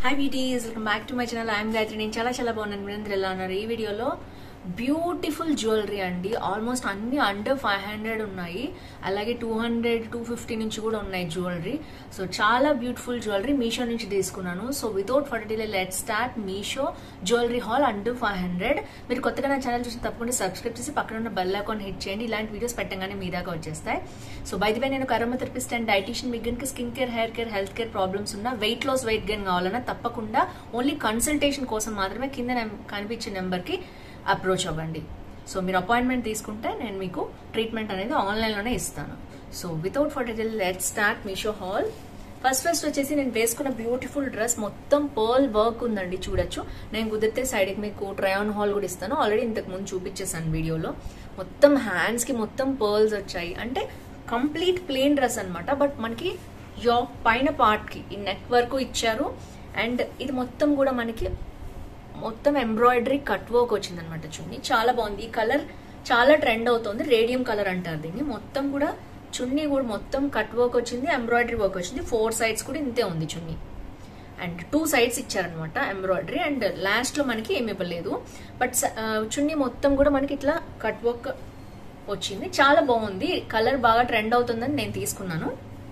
hi beauties welcome back to my channel I'm Gayatri నేను చాలా చాలా బాగున్నాను మీరందరూ ఎలా ఉన్నారు ఈ వీడియోలో బ్యూటిఫుల్ జ్యువెలరీ అండి ఆల్మోస్ట్ అన్ని అండర్ ఫైవ్ హండ్రెడ్ ఉన్నాయి అలాగే టూ హండ్రెడ్ టూ ఫిఫ్టీ నుంచి కూడా ఉన్నాయి జ్యువెలరీ సో చాలా బ్యూటిఫుల్ జ్యువెలరీ మీషో నుంచి తీసుకున్నాను so without further let start Meesho jewellery haul under five hundred మీరు కొత్తగా నా ఛానల్ చూసి తప్పకుండా సబ్స్క్రైబ్ చేసి పక్కన ఉన్న బెల్ అకౌంట్ హిట్ చేయండి ఇలాంటి వీడియోస్ పెట్టగానే మీ దాకా వచ్చేస్తాయి సో బై ది వే నేను కరోమా థెరపిస్ట్ అండ్ డైటీషియన్ మిగ్గన్కి skin care hair care health care problems ఉన్న వెయిట్ లాస్ వెయిట్ గెయిన్ కావాలన్నా తప్పకుండా ఓన్లీ కన్సల్టేషన్ కోసం మాత్రమే కింద నెం- కనిపించే నెంబర్కి అప్రోచ్ అవ్వండి సో మీరు అపాయింట్మెంట్ తీసుకుంటే నేను మీకు ట్రీట్మెంట్ అనేది ఆన్లైన్లోనే ఇస్తాను so without further let start Meesho haul first first వచ్చేసి నేను వేసుకున్న బ్యూటిఫుల్ డ్రెస్ మొత్తం పర్ల్ వర్క్ ఉందండి చూడొచ్చు నేను కుదిరితే సైడ్కి మీకు ట్రయాన్ హాల్ కూడా ఇస్తాను ఆల్రెడీ ఇంతకు ముందు చూపించేసాను వీడియోలో మొత్తం హ్యాండ్స్కి మొత్తం పర్ల్స్ వచ్చాయి అంటే కంప్లీట్ ప్లేన్ డ్రెస్ అన్నమాట బట్ మనకి యో పైన పార్ట్కి ఈ నెక్ వరకు ఇచ్చారు అండ్ ఇది మొత్తం కూడా మనకి మొత్తం ఎంబ్రాయిడరీ కట్ వర్క్ వచ్చింది అనమాట చున్నీ చాలా బాగుంది ఈ కలర్ చాలా ట్రెండ్ అవుతుంది రేడియం కలర్ అంటారు దీన్ని మొత్తం కూడా చున్నీ కూడా మొత్తం కట్ వర్క్ వచ్చింది ఎంబ్రాయిడరీ వర్క్ వచ్చింది ఫోర్ సైడ్స్ కూడా ఇంతే ఉంది చున్నీ అండ్ టూ సైడ్స్ ఇచ్చారనమాట ఎంబ్రాయిడరీ అండ్ లాస్ట్ లో మనకి ఏమి ఇవ్వలేదు బట్ చున్నీ మొత్తం కూడా మనకి ఇట్లా కట్ వర్క్ వచ్చింది చాలా బాగుంది కలర్ బాగా ట్రెండ్ అవుతుందని నేను తీసుకున్నాను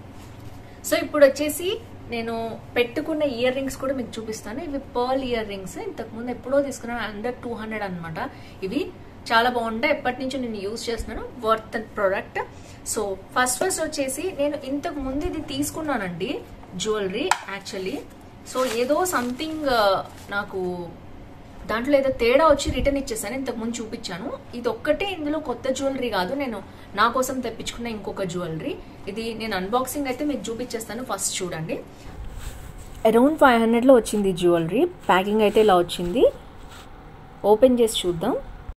సో ఇప్పుడు వచ్చేసి నేను పెట్టుకున్న ఇయర్ రింగ్స్ కూడా మీకు చూపిస్తాను ఇవి పర్ల్ ఇయర్ రింగ్స్ ఇంతకు ముందు ఎప్పుడో తీసుకున్నాను అండర్ టూ హండ్రెడ్ అనమాట ఇవి చాలా బాగుంటాయి ఎప్పటి నుంచో నేను యూజ్ చేస్తున్నాను worth product so first first వచ్చేసి నేను ఇంతకు ముందు ఇది తీసుకున్నానండి జ్యువెలరీ యాక్చువల్లీ సో ఏదో సంథింగ్ నాకు దాంట్లో ఏదో తేడా వచ్చి రిటర్న్ ఇచ్చేసాను ఇంతకు ముందు చూపించాను ఇది ఒక్కటే ఇందులో కొత్త జ్యువెలరీ కాదు నేను నా కోసం తెప్పించుకున్న ఇంకొక జ్యువెలరీ ఇది నేను అన్బాక్సింగ్ అయితే మీకు చూపించేస్తాను ఫస్ట్ చూడండి అరౌండ్ ఫైవ్ హండ్రెడ్లో వచ్చింది జ్యువెలరీ ప్యాకింగ్ అయితే ఇలా వచ్చింది ఓపెన్ చేసి చూద్దాం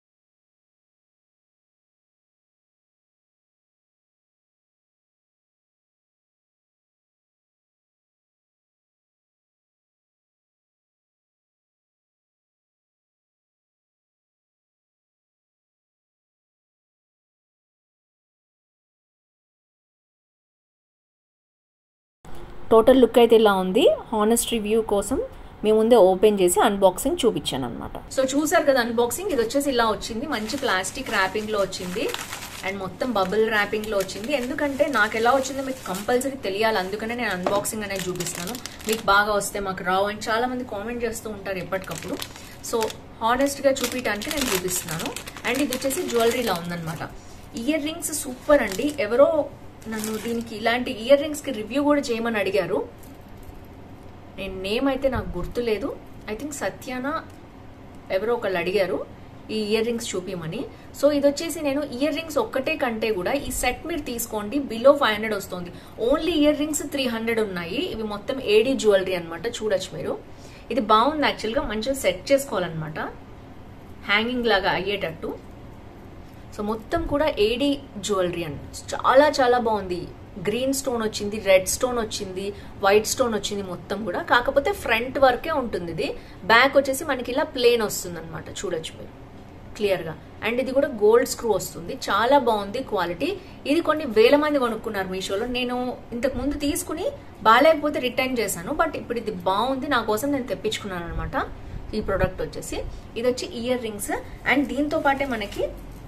టోటల్ లుక్ అయితే ఇలా ఉంది హానెస్ట్ రివ్యూ కోసం మీ ముందే ఓపెన్ చేసి అన్బాక్సింగ్ చూపించాను అనమాట సో చూసారు కదా అన్బాక్సింగ్ ఇది వచ్చేసి ఇలా వచ్చింది మంచి ప్లాస్టిక్ ర్యాపింగ్ లో వచ్చింది అండ్ మొత్తం బబుల్ ర్యాపింగ్ లో వచ్చింది ఎందుకంటే నాకు ఎలా వచ్చిందో మీకు కంపల్సరీ తెలియాలి అందుకనే నేను అన్బాక్సింగ్ అనేది చూపిస్తాను మీకు బాగా వస్తే మాకు రావు అని చాలా మంది కామెంట్ చేస్తూ ఉంటారు ఎప్పటికప్పుడు సో హానెస్ట్ గా చూపించడానికి నేను చూపిస్తున్నాను అండ్ ఇది వచ్చేసి జ్యువెలరీలా ఉందన్నమాట ఇయర్ రింగ్స్ సూపర్ అండి ఎవరో నన్ను దీనికి ఇలాంటి ఇయర్ రింగ్స్ కి రివ్యూ కూడా చేయమని అడిగారు నేను నేమ్ అయితే నాకు గుర్తులేదు ఐ థింక్ సత్యాన ఎవరో ఒకళ్ళు అడిగారు ఈ ఇయర్ రింగ్స్ చూపించమని సో ఇది వచ్చేసి నేను ఇయర్ రింగ్స్ ఒక్కటే కంటే కూడా ఈ సెట్ మీరు తీసుకోండి బిలో ఫైవ్ హండ్రెడ్ వస్తుంది only earrings three hundred ఉన్నాయి ఇవి మొత్తం ఏడీ జ్యువెలరీ అనమాట చూడొచ్చు మీరు ఇది బాగుంది యాక్చువల్గా మంచిగా సెట్ చేసుకోవాలన్నమాట హ్యాంగింగ్ లాగా అయ్యేటట్టు సో మొత్తం కూడా ఏడీ జ్యువెలరీ అండి చాలా చాలా బాగుంది గ్రీన్ స్టోన్ వచ్చింది రెడ్ స్టోన్ వచ్చింది వైట్ స్టోన్ వచ్చింది మొత్తం కూడా కాకపోతే ఫ్రంట్ వరకే ఉంటుంది ఇది బ్యాక్ వచ్చేసి మనకి ఇలా ప్లేన్ వస్తుంది అనమాట చూడొచ్చు మీరు క్లియర్ గా అండ్ ఇది కూడా గోల్డ్ స్క్రూ వస్తుంది చాలా బాగుంది క్వాలిటీ ఇది కొన్ని వేల మంది కొనుక్కున్నారు మీషోలో నేను ఇంతకు ముందు తీసుకుని బాగాలేకపోతే రిటర్న్ చేశాను బట్ ఇప్పుడు ఇది బాగుంది నా కోసం నేను తెప్పించుకున్నాను అనమాట ఈ ప్రోడక్ట్ వచ్చేసి ఇది వచ్చి ఇయర్ రింగ్స్ అండ్ దీంతో పాటే మనకి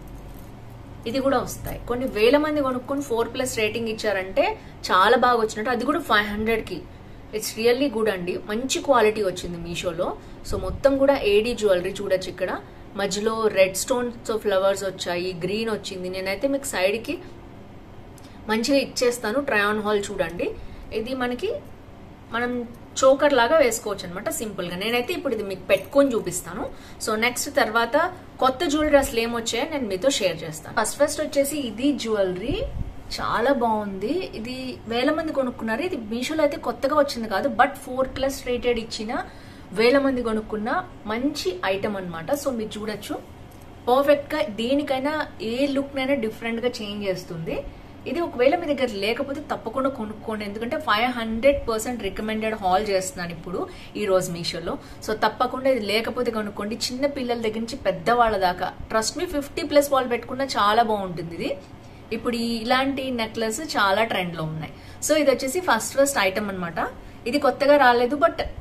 ఇది కూడా వస్తాయి కొన్ని వేల మంది కొనుక్కొని ఫోర్ ప్లస్ రేటింగ్ ఇచ్చారంటే చాలా బాగా వచ్చినట్టు అది కూడా ఫైవ్ హండ్రెడ్ కి ఇట్స్ రియల్లీ గుడ్ అండి మంచి క్వాలిటీ వచ్చింది మీషోలో సో మొత్తం కూడా ఏడీ జ్యువెలరీ చూడొచ్చు ఇక్కడ మధ్యలో రెడ్ స్టోన్స్ ఫ్లవర్స్ వచ్చాయి గ్రీన్ వచ్చింది నేనైతే మీకు సైడ్ కి మంచిగా ఇచ్చేస్తాను ట్రయాన్ హాల్ చూడండి ఇది మనకి మనం చోకర్ లాగా వేసుకోవచ్చు అనమాట సింపుల్ గా నేనైతే ఇప్పుడు ఇది మీకు పెట్టుకొని చూపిస్తాను సో నెక్స్ట్ తర్వాత కొత్త జ్యువెలరీ అసలు ఏమొచ్చాయో నేను మీతో షేర్ చేస్తాను ఫస్ట్ ఫస్ట్ వచ్చేసి ఇది జ్యువెలరీ చాలా బాగుంది ఇది వేల మంది కొనుక్కున్నారు ఇది మీషోలో అయితే కొత్తగా వచ్చింది కాదు బట్ ఫోర్ ప్లస్ రేటెడ్ ఇచ్చిన వేల మంది కొనుక్కున్న మంచి ఐటమ్ అన్నమాట సో మీరు చూడొచ్చు పర్ఫెక్ట్ గా దేనికైనా ఏ లుక్ నైనా డిఫరెంట్ గా చేంజ్ చేస్తుంది ఇది ఒకవేళ మీ దగ్గర లేకపోతే తప్పకుండా కొనుక్కోండి ఎందుకంటే five hundred percent recommended haul చేస్తున్నాను ఇప్పుడు ఈ రోజు మీషోలో సో తప్పకుండా ఇది లేకపోతే కొనుక్కోండి చిన్న పిల్లల దగ్గర నుంచి పెద్దవాళ్ళ దాకా ట్రస్ట్ మీ ఫిఫ్టీ ప్లస్ వాళ్ళు పెట్టుకున్నా చాలా బాగుంటుంది ఇది ఇప్పుడు ఈ ఇలాంటి నెక్లెస్ చాలా ట్రెండ్ లో ఉన్నాయి సో ఇది వచ్చేసి ఫస్ట్ ఫస్ట్ ఐటమ్ అన్నమాట ఇది కొత్తగా రాలేదు బట్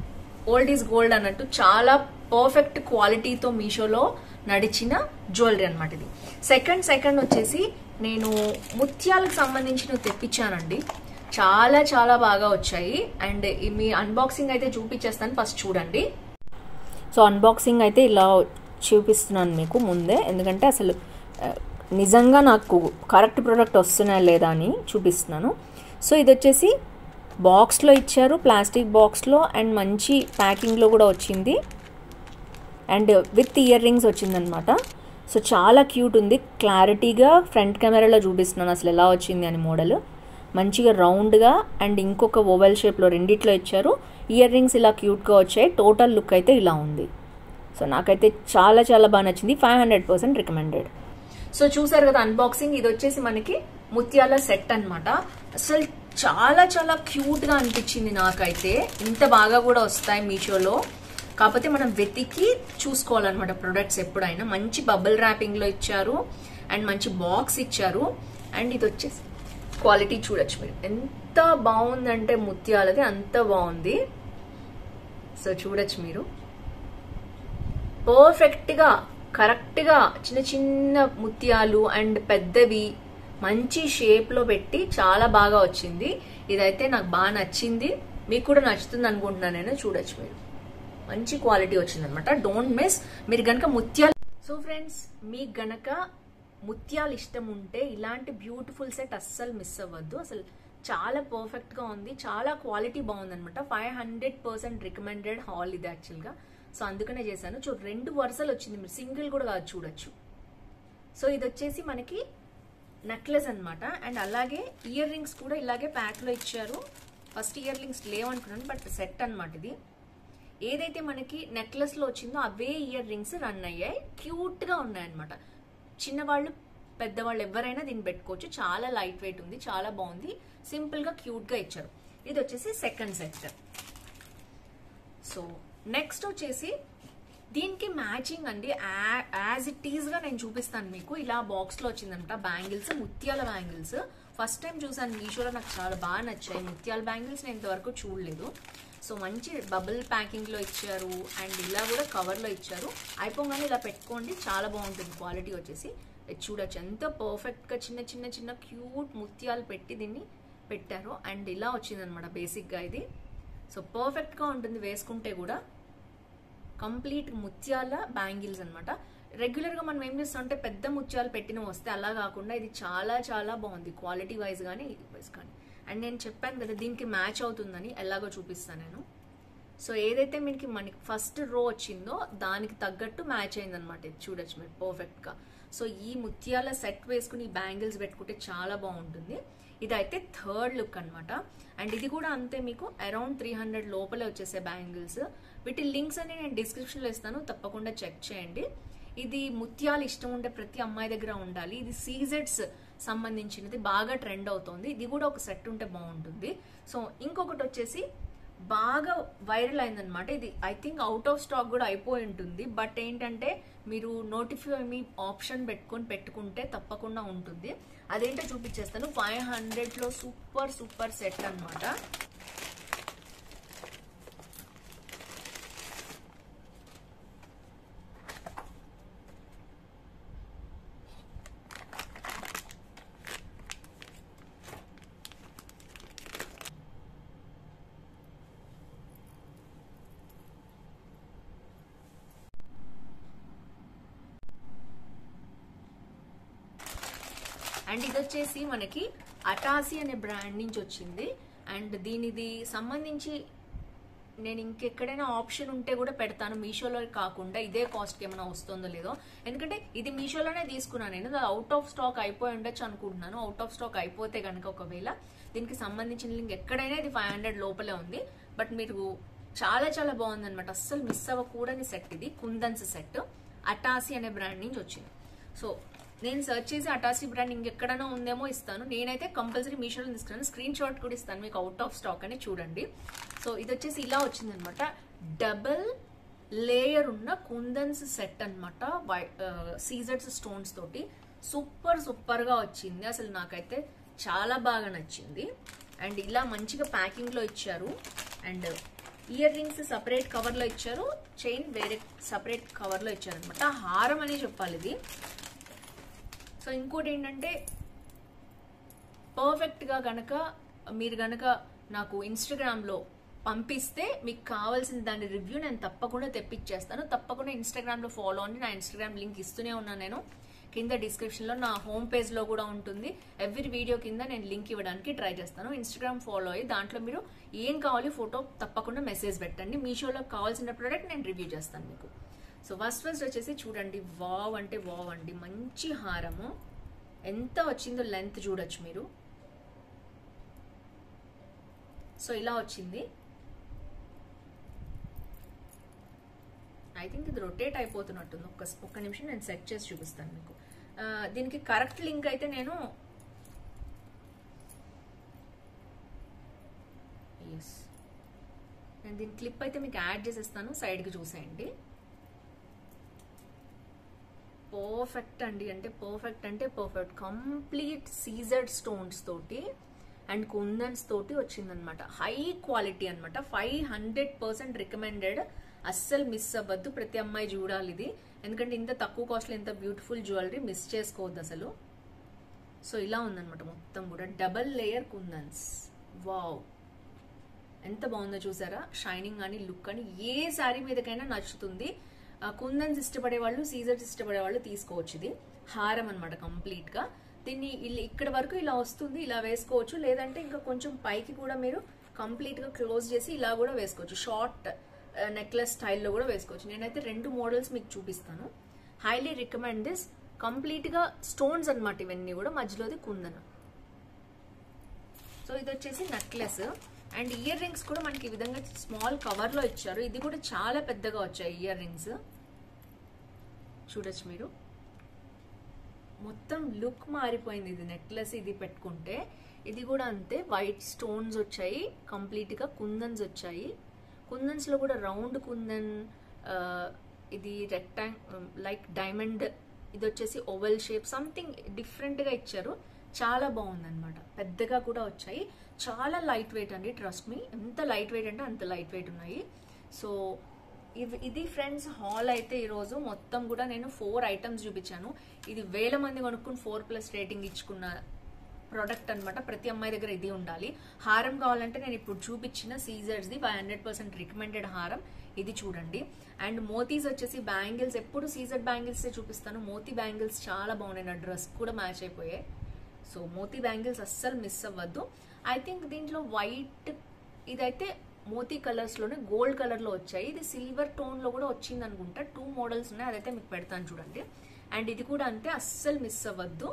ఓల్డ్ ఈజ్ గోల్డ్ అన్నట్టు చాలా పర్ఫెక్ట్ క్వాలిటీతో మీషోలో నడిచిన జ్యువెలరీ అనమాట ఇది సెకండ్ సెకండ్ వచ్చేసి నేను ముత్యాలకు సంబంధించినవి తెప్పించానండి చాలా చాలా బాగా వచ్చాయి అండ్ ఈ మీ అన్బాక్సింగ్ అయితే చూపించేస్తాను ఫస్ట్ చూడండి సో అన్బాక్సింగ్ అయితే ఇలా చూపిస్తున్నాను మీకు ముందే ఎందుకంటే అసలు ఆ, నిజంగా నాకు కరెక్ట్ ప్రోడక్ట్ వస్తున్నాయా లేదా అని చూపిస్తున్నాను సో ఇది వచ్చేసి బాక్స్లో ఇచ్చారు ప్లాస్టిక్ బాక్స్లో అండ్ మంచి ప్యాకింగ్లో కూడా వచ్చింది అండ్ విత్ ఇయర్ రింగ్స్ వచ్చిందనమాట సో చాలా క్యూట్ ఉంది క్లారిటీగా ఫ్రంట్ కెమెరాలో చూపిస్తున్నాను అసలు ఎలా వచ్చింది అని మోడల్ మంచిగా రౌండ్గా అండ్ ఇంకొక ఓవెల్ షేప్లో రెండిట్లో ఇచ్చారు ఇయర్ రింగ్స్ ఇలా క్యూట్గా వచ్చాయి టోటల్ లుక్ అయితే ఇలా ఉంది సో నాకైతే చాలా చాలా బాగా నచ్చింది five hundred percent recommended so చూసారు కదా అన్బాక్సింగ్ ఇది వచ్చేసి మనకి ముత్యాల సెట్ అన్నమాట అసలు చాలా చాలా క్యూట్ గా అనిపించింది నాకైతే ఇంత బాగా కూడా వస్తాయి మీషోలో కాకపోతే మనం వెతికి చూసుకోవాలన్నమాట ప్రొడక్ట్స్ ఎప్పుడైనా మంచి బబుల్ ర్యాపింగ్ లో ఇచ్చారు అండ్ మంచి బాక్స్ ఇచ్చారు అండ్ ఇది వచ్చేసి క్వాలిటీ చూడొచ్చు మీరు ఎంత బాగుందంటే ముత్యాలది అంత బాగుంది సో చూడొచ్చు మీరు పర్ఫెక్ట్ గా కరెక్ట్ గా చిన్న చిన్న ముత్యాలు అండ్ పెద్దవి మంచి షేప్ లో పెట్టి చాలా బాగా వచ్చింది ఇదైతే నాకు బాగా నచ్చింది మీకు కూడా నచ్చుతుంది అనుకుంటున్నాను నేను చూడొచ్చు మీరు మంచి క్వాలిటీ వచ్చింది అనమాట డోంట్ మిస్ మీరు గనక ముత్యాలు సో ఫ్రెండ్స్ మీకు గనక ముత్యాలు ఇష్టం ఉంటే ఇలాంటి బ్యూటిఫుల్ సెట్ అస్సలు మిస్ అవ్వద్దు అసలు చాలా పర్ఫెక్ట్ గా ఉంది చాలా క్వాలిటీ బాగుంది అనమాట five hundred percent recommended haul ఇది యాక్చువల్ గా సో అందుకనే చేశాను చూ రెండు వరుసలు వచ్చింది మీరు సింగిల్ కూడా కాదు చూడొచ్చు సో ఇది వచ్చేసి మనకి నెక్లెస్ అన్నమాట అండ్ అలాగే ఇయర్ రింగ్స్ కూడా ఇలాగే ప్యాక్ లో ఇచ్చారు ఫస్ట్ ఇయర్ రింగ్స్ లేవనుకున్నాను బట్ సెట్ అన్నమాట ఇది ఏదైతే మనకి నెక్లెస్ లో వచ్చిందో అవే ఇయర్ రింగ్స్ రన్ అయ్యాయి క్యూట్ గా ఉన్నాయన్నమాట చిన్నవాళ్ళు పెద్దవాళ్ళు ఎవరైనా దీన్ని పెట్టుకోవచ్చు చాలా లైట్ వెయిట్ ఉంది చాలా బాగుంది సింపుల్ గా క్యూట్ గా ఇచ్చారు ఇది వచ్చేసి సెకండ్ సెట్ సో నెక్స్ట్ వచ్చేసి దీనికి మ్యాచింగ్ అండి యాజ్ ఇట్ ఈజ్ గా నేను చూపిస్తాను మీకు ఇలా బాక్స్ లో వచ్చిందంట బ్యాంగిల్స్ ముత్యాల బ్యాంగిల్స్ ఫస్ట్ టైం చూసాను మీషోలో నాకు చాలా బాగా నచ్చాయి ముత్యాల బ్యాంగిల్స్ నేను ఇంతవరకు చూడలేదు సో మంచి బబుల్ ప్యాకింగ్ లో ఇచ్చారు అండ్ ఇలా కూడా కవర్ లో ఇచ్చారు అయిపోగానే ఇలా పెట్టుకోండి చాలా బాగుంటుంది క్వాలిటీ వచ్చేసి ఇది చూడొచ్చు ఎంత పర్ఫెక్ట్ గా చిన్న చిన్న చిన్న క్యూట్ ముత్యాలు పెట్టి దీన్ని పెట్టారు అండ్ ఇలా వచ్చిందనమాట బేసిక్ గా ఇది సో పర్ఫెక్ట్ గా ఉంటుంది వేసుకుంటే కూడా కంప్లీట్ ముత్యాల బ్యాంగిల్స్ అనమాట రెగ్యులర్ గా మనం ఏం చేస్తామంటే పెద్ద ముత్యాలు పెట్టిన వస్తే అలా కాకుండా ఇది చాలా చాలా బాగుంది క్వాలిటీ వైజ్ కానీ వైజ్ కానీ అండ్ నేను చెప్పాను కదా దీనికి మ్యాచ్ అవుతుందని ఎలాగో చూపిస్తాను నేను సో ఏదైతే మీకు మనకి ఫస్ట్ రో వచ్చిందో దానికి తగ్గట్టు మ్యాచ్ అయింది అనమాట ఇది చూడొచ్చు మీరు పర్ఫెక్ట్ గా సో ఈ ముత్యాల సెట్ వేసుకుని బ్యాంగిల్స్ పెట్టుకుంటే చాలా బాగుంటుంది ఇదైతే థర్డ్ లుక్ అన్నమాట అండ్ ఇది కూడా అంతే మీకు అరౌండ్ త్రీ హండ్రెడ్ లోపలే వచ్చేసే బ్యాంగిల్స్ వీటి లింక్స్ అన్ని నేను డిస్క్రిప్షన్ లో ఇస్తాను తప్పకుండా చెక్ చేయండి ఇది ముత్యాలు ఇష్టం ఉండే ప్రతి అమ్మాయి దగ్గర ఉండాలి ఇది సీజెడ్స్ సంబంధించినది బాగా ట్రెండ్ అవుతోంది ఇది కూడా ఒక సెట్ ఉంటే బాగుంటుంది సో ఇంకొకటి వచ్చేసి బాగా వైరల్ అయిందనమాట ఇది I think out of stock కూడా అయిపోయి ఉంటుంది బట్ ఏంటంటే మీరు నోటిఫై మీ ఆప్షన్ పెట్టుకొని పెట్టుకుంటే తప్పకుండా ఉంటుంది అదేంటో చూపించేస్తాను ఫైవ్ హండ్రెడ్ లో సూపర్ సూపర్ సెట్ అన్నమాట అండ్ ఇది వచ్చేసి మనకి అటాసి అనే బ్రాండ్ నుంచి వచ్చింది అండ్ దీనిది సంబంధించి నేను ఇంకెక్కడైనా ఆప్షన్ ఉంటే కూడా పెడతాను మీషోలో కాకుండా ఇదే కాస్ట్ ఏమైనా వస్తుందో లేదో ఎందుకంటే ఇది మీషోలోనే తీసుకున్నాను నేను అవుట్ ఆఫ్ స్టాక్ అయిపోయి ఉండొచ్చు అనుకుంటున్నాను అవుట్ ఆఫ్ స్టాక్ అయిపోతే కనుక ఒకవేళ దీనికి సంబంధించిన లింక్ ఎక్కడైనా ఇది ఫైవ్ హండ్రెడ్ లోపలే ఉంది బట్ మీరు చాలా చాలా బాగుంది అనమాట అస్సలు మిస్ అవ్వకూడని సెట్ ఇది కుందన్స్ సెట్ అటాసి అనే బ్రాండ్ నుంచి వచ్చింది సో నేను సెర్చ్ చేసి అటాసి బ్రాండ్ ఇంకెక్కడైనా ఉందేమో ఇస్తాను నేనైతే కంపల్సరీ మీషోలో తీసుకున్నాను స్క్రీన్ షాట్ కూడా ఇస్తాను మీకు అవుట్ ఆఫ్ స్టాక్ అని చూడండి సో ఇది వచ్చేసి ఇలా వచ్చిందనమాట డబల్ లేయర్ ఉన్న కుందన్స్ సెట్ అనమాట సీజర్స్ స్టోన్స్ తోటి సూపర్ సూపర్ గా వచ్చింది అసలు నాకైతే చాలా బాగా నచ్చింది అండ్ ఇలా మంచిగా ప్యాకింగ్ లో ఇచ్చారు and earrings separate cover లో ఇచ్చారు చైన్ వేరే సపరేట్ కవర్ లో ఇచ్చారు అనమాట హారం అనే చెప్పాలి ఇది సో ఇంకోటి ఏంటంటే పర్ఫెక్ట్ గా గనక మీరు గనక నాకు ఇన్స్టాగ్రామ్ లో పంపిస్తే మీకు కావాల్సిన దాని రివ్యూ నేను తప్పకుండా తెప్పించేస్తాను తప్పకుండా ఇన్స్టాగ్రామ్ లో ఫాలో అండి నా ఇన్స్టాగ్రామ్ లింక్ ఇస్తూనే ఉన్నాను నేను కింద డిస్క్రిప్షన్ లో నా హోమ్ పేజ్ లో కూడా ఉంటుంది ఎవ్రీ వీడియో కింద నేను లింక్ ఇవ్వడానికి ట్రై చేస్తాను ఇన్స్టాగ్రామ్ ఫాలో అయ్యి దాంట్లో మీరు ఏం కావాలి ఫోటో తప్పకుండా మెసేజ్ పెట్టండి మీషోలో కావాల్సిన ప్రోడక్ట్ నేను రివ్యూ చేస్తాను మీకు సో ఫస్ట్ ఫస్ట్ వచ్చేసి చూడండి వావ్ అంటే వావ్ అండి మంచి హారము ఎంత వచ్చిందో లెంత్ చూడొచ్చు మీరు సో ఇలా వచ్చింది ఐ థింక్ ఇది రొటేట్ అయిపోతున్నట్టుంది ఒక్క ఒక్క నిమిషం నేను సెట్ చేసి చూపిస్తాను మీకు ఆ, దీనికి కరెక్ట్ లింక్ అయితే నేను ఎస్ నేను దీని క్లిప్ అయితే మీకు యాడ్ చేసేస్తాను సైడ్కి చూసేయండి పర్ఫెక్ట్ అండి అంటే పర్ఫెక్ట్ అంటే పర్ఫెక్ట్ కంప్లీట్ సీజర్డ్ స్టోన్స్ తోటి అండ్ కుందన్స్ తోటి వచ్చిందనమాట హై క్వాలిటీ అన్నమాట ఫైవ్ హండ్రెడ్ పర్సెంట్ రికమెండెడ్ అస్సలు మిస్ అవ్వద్దు ప్రతి అమ్మాయి చూడాలి ఇది ఎందుకంటే ఇంత తక్కువ కాస్ట్లో ఇంత బ్యూటిఫుల్ జ్యువెలరీ మిస్ చేసుకోవద్దు అసలు సో ఇలా ఉందన్నమాట మొత్తం కూడా డబల్ లేయర్ కుందన్స్ వావ్ ఎంత బాగుందో చూసారా షైనింగ్ అని లుక్ అని ఏ శారీ మీదకైనా నచ్చుతుంది ఆ, కుందన్స్ ఇష్టపడే వాళ్ళు సీజర్స్ ఇష్టపడే వాళ్ళు తీసుకోవచ్చు ఇది హారం అనమాట కంప్లీట్ గా దీన్ని ఇల్- ఇక్కడ వరకు ఇలా వస్తుంది ఇలా వేసుకోవచ్చు లేదంటే ఇంకా కొంచెం పైకి కూడా మీరు కంప్లీట్ గా క్లోజ్ చేసి ఇలా కూడా వేసుకోవచ్చు షార్ట్ నెక్లెస్ స్టైల్లో కూడా వేసుకోవచ్చు నేనైతే రెండు మోడల్స్ మీకు చూపిస్తాను హైలీ రికమెండ్ దిస్ కంప్లీట్ గా స్టోన్స్ అన్నమాట ఇవన్నీ కూడా మధ్యలోది కుందన సో ఇది వచ్చేసి నెక్లెస్ అండ్ ఇయర్ రింగ్స్ కూడా మనకి ఈ విధంగా స్మాల్ కవర్ లో ఇచ్చారు ఇది కూడా చాలా పెద్దగా వచ్చాయి ఇయర్ రింగ్స్ చూడొచ్చు మీరు మొత్తం లుక్ మారిపోయింది ఇది నెక్లెస్ ఇది పెట్టుకుంటే ఇది కూడా అంతే వైట్ స్టోన్స్ వచ్చాయి కంప్లీట్ గా కుందన్స్ వచ్చాయి కుందన్స్ లో కూడా రౌండ్ కుందన్ ఆ, ఇది రెక్టాంగ్ లైక్ డైమండ్ ఇది వచ్చేసి ఓవెల్ షేప్ సంథింగ్ డిఫరెంట్ గా ఇచ్చారు చాలా బాగుంది అనమాట పెద్దగా కూడా వచ్చాయి చాలా లైట్ వెయిట్ అండి ట్రస్ట్ మీ ఎంత లైట్ వెయిట్ అంటే అంత లైట్ వెయిట్ ఉన్నాయి సో ఇవి ఇది ఫ్రెండ్స్ హాల్ అయితే ఈరోజు మొత్తం కూడా నేను ఫోర్ ఐటమ్స్ చూపించాను ఇది వేల మంది కొనుక్కుని ఫోర్ ప్లస్ రేటింగ్ ఇచ్చుకున్న ప్రోడక్ట్ అన్నమాట ప్రతి అమ్మాయి దగ్గర ఇది ఉండాలి హారం కావాలంటే నేను ఇప్పుడు చూపించిన సీజర్స్ the five hundred percent recommended హారం ఇది చూడండి అండ్ మోతీస్ వచ్చేసి బ్యాంగిల్స్ ఎప్పుడు సీజర్ బ్యాంగిల్స్ చూపిస్తాను మోతీ బ్యాంగిల్స్ చాలా బాగున్నాయి నా డ్రెస్ కూడా మ్యాచ్ అయిపోయాయి సో మోతీ బ్యాంగిల్స్ అస్సలు మిస్ అవ్వద్దు ఐ థింక్ దీంట్లో వైట్ ఇదైతే మోతీ కలర్స్ లోనే గోల్డ్ కలర్ లో వచ్చాయి ఇది సిల్వర్ టోన్ లో కూడా వచ్చింది అనుకుంటా టూ మోడల్స్ ఉన్నాయి అదైతే మీకు పెడతాను చూడండి అండ్ ఇది కూడా అంతే అస్సలు మిస్ అవ్వద్దు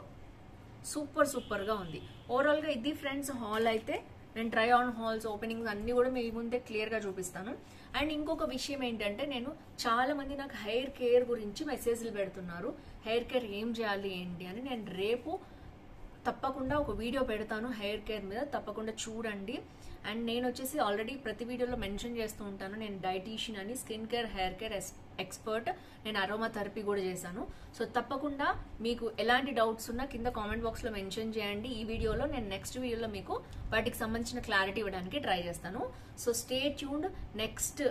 సూపర్ సూపర్ గా ఉంది ఓవరాల్ గా ఇది ఫ్రెండ్స్ హాల్ అయితే నేను ట్రై ఆన్ హాల్స్ ఓపెనింగ్స్ అన్ని కూడా మీ ముందే క్లియర్ గా చూపిస్తాను అండ్ ఇంకొక విషయం ఏంటంటే నేను చాలా మంది నాకు హెయిర్ కేర్ గురించి మెసేజ్లు పెడుతున్నారు హెయిర్ కేర్ ఏం చేయాలి ఏంటి అని నేను రేపు తప్పకుండా ఒక వీడియో పెడతాను హెయిర్ కేర్ మీద తప్పకుండా చూడండి అండ్ నేను వచ్చేసి ఆల్రెడీ ప్రతి వీడియోలో మెన్షన్ చేస్తూ ఉంటాను నేను డైటీషియన్ అని skin care hair care expert నేను అరోమా థెరపీ కూడా చేశాను సో తప్పకుండా మీకు ఎలాంటి డౌట్స్ ఉన్నా కింద కామెంట్ బాక్స్ లో మెన్షన్ చేయండి ఈ వీడియోలో నేను నెక్స్ట్ వీడియోలో మీకు వాటికి సంబంధించిన క్లారిటీ ఇవ్వడానికి ట్రై చేస్తాను సో స్టే ట్యూన్డ్ నెక్స్ట్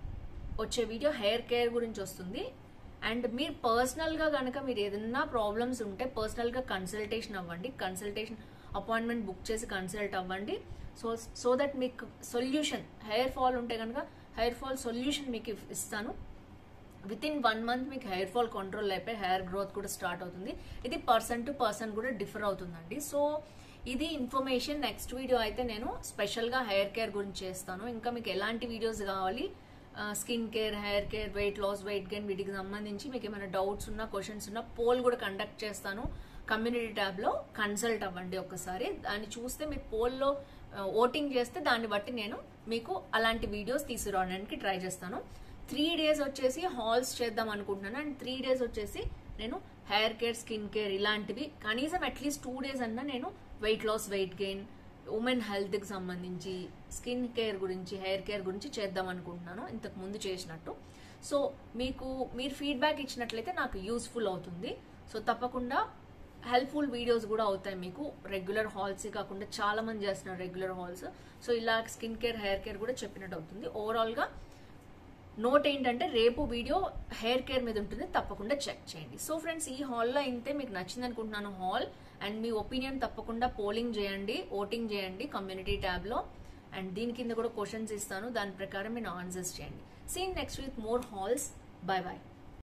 వచ్చే వీడియో హెయిర్ కేర్ గురించి వస్తుంది అండ్ మీరు పర్సనల్ గా కనుక మీరు ఏదైనా ప్రాబ్లమ్స్ ఉంటే పర్సనల్ గా కన్సల్టేషన్ అవ్వండి కన్సల్టేషన్ అపాయింట్మెంట్ బుక్ చేసి కన్సల్ట్ అవ్వండి సో సో దట్ మీకు సొల్యూషన్ హెయిర్ ఫాల్ ఉంటే కనుక హెయిర్ ఫాల్ సొల్యూషన్ మీకు ఇఫ్- ఇస్తాను విత్ ఇన్ వన్ మంత్ మీకు హెయిర్ ఫాల్ కంట్రోల్ అయిపోయి హెయిర్ గ్రోత్ కూడా స్టార్ట్ అవుతుంది ఇది పర్సన్ టు పర్సన్ కూడా డిఫర్ అవుతుందండి సో ఇది ఇన్ఫర్మేషన్ నెక్స్ట్ వీడియో అయితే నేను స్పెషల్ గా హెయిర్ కేర్ గురించి చేస్తాను ఇంకా మీకు ఎలాంటి వీడియోస్ కావాలి skin care hair care weight loss weight gain వీటికి సంబంధించి మీకు ఏమైనా డౌట్స్ ఉన్నా క్వశ్చన్స్ ఉన్నా పోల్ కూడా కండక్ట్ చేస్తాను కమ్యూనిటీ ట్యాబ్ లో కన్సల్ట్ అవ్వండి ఒకసారి దాన్ని చూస్తే మీరు పోల్లో ఓటింగ్ చేస్తే దాన్ని బట్టి నేను మీకు అలాంటి వీడియోస్ తీసుకురావడానికి ట్రై చేస్తాను త్రీ డేస్ వచ్చేసి హాల్స్ చేద్దాం అనుకుంటున్నాను అండ్ త్రీ డేస్ వచ్చేసి నేను హెయిర్ కేర్ స్కిన్ కేర్ ఇలాంటివి కనీసం అట్లీస్ట్ టూ డేస్ అన్నా నేను weight loss weight gain women health కి సంబంధించి స్కిన్ కేర్ గురించి హెయిర్ కేర్ గురించి చేద్దాం అనుకుంటున్నాను ఇంతకు ముందు చేసినట్టు సో మీకు మీరు ఫీడ్బ్యాక్ ఇచ్చినట్లయితే నాకు యూస్ఫుల్ అవుతుంది సో తప్పకుండా హెల్ప్ఫుల్ వీడియోస్ కూడా అవుతాయి మీకు రెగ్యులర్ హాల్స్ కాకుండా చాలా మంది చేస్తున్నారు రెగ్యులర్ హాల్స్ సో ఇలా స్కిన్ కేర్ హెయిర్ కేర్ కూడా చెప్పినట్టు అవుతుంది ఓవరాల్ గా నోట్ ఏంటంటే రేపు వీడియో హెయిర్ కేర్ మీద ఉంటుంది తప్పకుండా చెక్ చేయండి సో ఫ్రెండ్స్ ఈ హాల్లో అయితే మీకు నచ్చింది అనుకుంటున్నాను హాల్ అండ్ మీ ఒపీనియన్ తప్పకుండా పోలింగ్ చేయండి ఓటింగ్ చేయండి కమ్యూనిటీ ట్యాబ్ లో అండ్ దీని కింద కూడా క్వశ్చన్స్ ఇస్తాను దాని ప్రకారం మీరు ఆన్సర్స్ చేయండి seen next with more hauls bye by